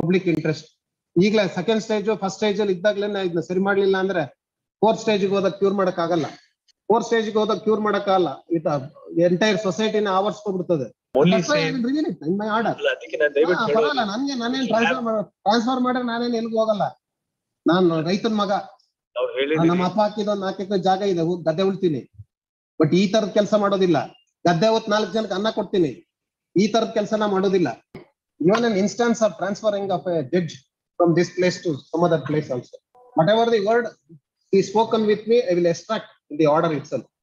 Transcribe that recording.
Public interest ಈಗಲೇ second stage first stage ಅಲ್ಲಿ ಇದ್ದಾಗಲೇ ಇದನ್ನ ಸರಿ ಮಾಡ್ಲಿಲ್ಲ ಅಂದ್ರೆ ಫೋರ್ತ್ ಸ್ಟೇಜ್ ಹೋದಾಗ ಕ್ಯೂರ್ ಮಾಡಕ್ ಆಗಲ್ಲ ಫೋರ್ತ್ ಸ್ಟೇಜ್ ಹೋದಾಗ ಕ್ಯೂರ್ ಮಾಡಕ್ ಆಗಲ್ಲ ಇದು ಎಂಟೈರ್ ಸೊಸೈಟಿನ ಆವರಿಸ್ಕೊಬಿಡ್ತದೆ Only That's why I say, will reveal it in my order. ಅಲ್ಲ, ಅದಕ್ಕೆ ನಾನು ದಯವಿಟ್ಟು ಹಾ, ಹೇಳೋದು ಪರವಾಗಿಲ್ಲ ನನ್ಗೆ ನಾನೇನ್ ಟ್ರಾನ್ಸ್ಫರ್ ಟ್ರಾನ್ಸ್ಫರ್ ಮಾಡ್ರೆ ನಾನೇನ್ ಎಲ್ಗೂ ಹೋಗಲ್ಲ ನಾನು ರೈತನ ಮಗ ನಾವು ಆ, ಹೇಳಿದೀವಿ ನಮ್ಮ ಅಪ್ಪ ಹಾಕಿದ ಒಂದ್ ನಾಲ್ಕು ಎಕರೆ ಜಾಗ ಇದೆ ಹೋಗ್ ಗದ್ದೆ ಉಳ್ತೀನಿ ಬಟ್ ಈ ತರದ ಕೆಲಸ ಮಾಡೋದಿಲ್ಲ ಗದ್ದೆ ಹೊತ್ತು ನಾಲ್ಕು ಜನಕ್ಕೆ ಅನ್ನ ಕೊಡ್ತೀನಿ ಈ ತರದ ಕೆಲಸನ ಮಾಡೋದಿಲ್ಲ even an instance of transferring of a judge from this place to some other place also whatever the word is spoken with me I will extract in the order it self